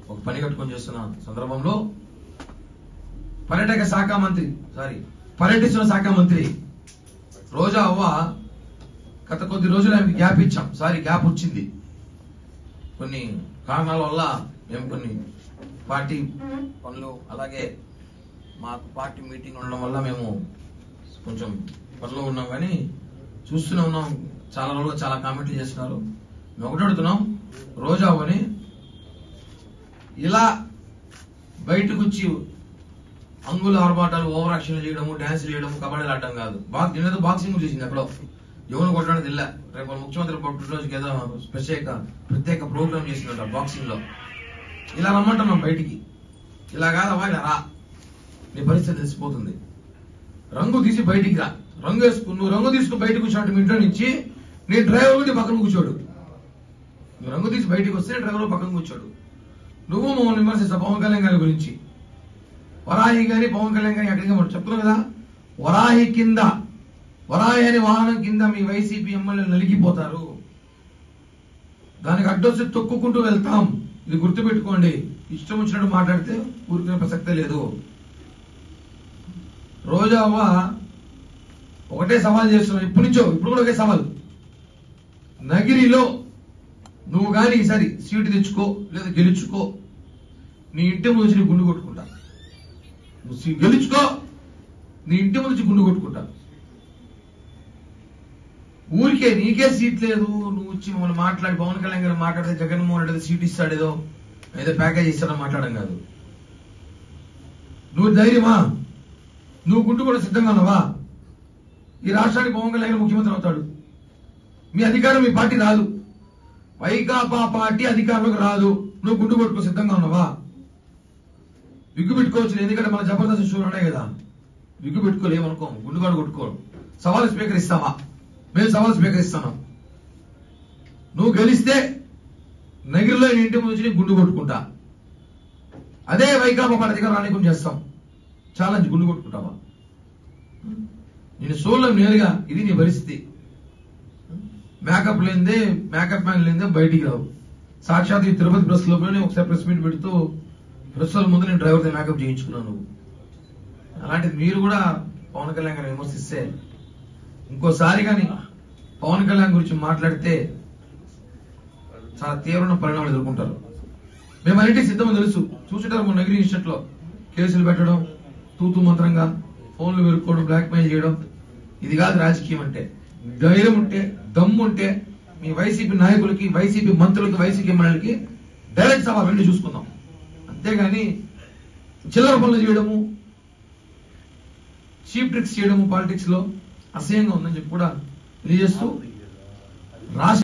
ఒక పని కట్టుకొని చేస్తున్న సందర్భంలో పర్యాటక శాఖ మంత్రి సారీ పర్యటిస్తున్న శాఖ మంత్రి రోజా అవ్వ గత కొద్ది రోజులు ఆమెకి గ్యాప్ ఇచ్చాం సారీ గ్యాప్ వచ్చింది కొన్ని కారణాల వల్ల మేము కొన్ని పార్టీ పనులు అలాగే మాకు పార్టీ మీటింగ్ ఉండడం వల్ల మేము కొంచెం పనిలో ఉన్నాం కానీ చూస్తూనే ఉన్నాం చాలా రోజులు చాలా కామెంట్లు చేస్తున్నారు మేము ఒకటి అడుగుతున్నాం రోజా అవ్వని ఇలా బయటకు వచ్చి అంగుల ఆర్భాటాలు ఓవర్ యాక్షన్ చేయడము డాన్స్ చేయడము కబడ్డీలు ఆడటం కాదు బాగా నిన్నతో బాక్సింగ్ చేసింది ఎక్కడో ఎవరు కొట్టడానికి తెల్ల రేపు ముఖ్యమంత్రి పుట్టినరోజుకి ఏదో ప్రత్యేక ప్రత్యేక ప్రోగ్రామ్ చేసిందంట బాక్సింగ్ లో ఇలా రమ్మంటున్నాం బయటికి ఇలా కాదమ్మా ఇలా రా నీ పరిస్థితి తెలిసిపోతుంది రంగు తీసి బయటికి రా రంగు వేసుకు నువ్వు రంగు తీసుకుని బయటకు వచ్చినట్టు మీ ఇంట్లో నుంచి నీ డ్రైవర్ నీ పక్కన కూర్చోడు నువ్వు రంగు తీసి బయటికి వస్తే నీ డ్రైవర్ పక్కన కూర్చోడు నువ్వు మమ్మల్ని విమర్శిస్తావు పవన్ కళ్యాణ్ గారి గురించి వరాహి గాని పవన్ కళ్యాణ్ గాని ఎక్కడికి మనం చెప్తున్నాం కదా వరాహి కింద వరాహి అనే వాహనం కింద మీ వైసీపీ ఎమ్మెల్యే నలిగిపోతారు దానికి అడ్డొచ్చి తొక్కుకుంటూ వెళ్తాం ఇది గుర్తుపెట్టుకోండి ఇష్టం వచ్చినట్టు మాట్లాడితే ఊరికే ప్రసక్తే లేదు రోజా అవ్వ ఒకటే సవాల్ చేస్తున్నావు ఇప్పటి నుంచో ఇప్పుడు కూడా ఒకే సవాల్ నగిరిలో నువ్వు కానీ ఈసారి సీటు తెచ్చుకో లేదా గెలుచుకో నీ ఇంటి ముందు వచ్చి నీ గుండు కొట్టుకుంటా నువ్వు సీ- గెలుచుకో నీ ఇంటి ముందు వచ్చి గుండు కొట్టుకుంటా ఊరికే నీకే సీట్ లేదు నువ్వు వచ్చి మమ్మల్ని మాట్లాడి పవన్ కళ్యాణ్ గారు మాట్లాడితే జగన్మోహన్ రెడ్డి ఏదో సీట్ ఇస్తాడేదో ఏదో ప్యాకేజ్ ఇస్తాడని మాట్లాడడం కాదు నువ్వు ధైర్యమా నువ్వు గుండు కూడా సిద్ధంగా ఉన్నావా ఈ రాష్ట్రానికి పవన్ కళ్యాణ్ గారు ముఖ్యమంత్రి అవుతాడు మీ అధికారం మీ పార్టీ రాదు వైకాపా పార్టీ అధికారంలోకి రాదు నువ్వు గుండు కొట్టుకో సిద్ధంగా ఉన్నావా విగ్గు పెట్టుకోవచ్చు ఎందుకంటే మన జబర్దస్త్ షోలు ఉన్నాయి కదా విగ్గు పెట్టుకోలేమనుకో గుండుగాడు కొట్టుకోడు సవాల్ స్వీకరిస్తావా మేము సవాల్ స్వీకరిస్తున్నాం నువ్వు గెలిస్తే నగిరిలో నీ ఇంటి ముందు వచ్చి నీ గుండు కొట్టుకుంటా అదే వైకాపా పార్టీ అధికారం రానికం చేస్తాం ఛాలెంజ్ గుండు కొట్టుకుంటావా నేను సోల్లో నేరుగా ఇది నీ పరిస్థితి మేకప్ లేనిదే మేకప్ మ్యాన్ లేనిదే బయటికి రావు సాక్షాత్ ఈ తిరుపతి ప్రెస్ లోపలనే ఒకసారి ప్రెస్ మీట్ పెడుతూ ప్రెస్ వాళ్ళ ముందు నేను డ్రైవర్తో మేకప్ చేయించుకున్నాను నువ్వు అలాంటిది మీరు కూడా పవన్ కళ్యాణ్ గారిని విమర్శిస్తే ఇంకోసారి కానీ పవన్ కళ్యాణ్ గురించి మాట్లాడితే చాలా తీవ్రమైన పరిణామాలు ఎదుర్కొంటారు మేము అన్నింటికి సిద్ధమని తెలుసు చూసుంటారు మన నగిరి ఇన్స్టిట్యూట్ లో కేసులు పెట్టడం తూతు మంత్రంగా ఫోన్లు వెరుక్కోవడం బ్లాక్ మెయిల్ చేయడం ఇది కాదు రాజకీయం అంటే ధైర్యం ఉంటే దమ్ము ఉంటే మీ వైసీపీ నాయకులకి వైసీపీ మంత్రులకి వైసీపీ ఎమ్మెల్యేలకి డైరెక్ట్ సభ వెళ్ళి చూసుకుందాం అంతేగాని చిల్లర పనులు చేయడము చీప్ ట్రిక్స్ చేయడము పాలిటిక్స్ లో అసహ్యంగా ఉందని చెప్పి కూడా తెలియజేస్తూ రాష్ట్ర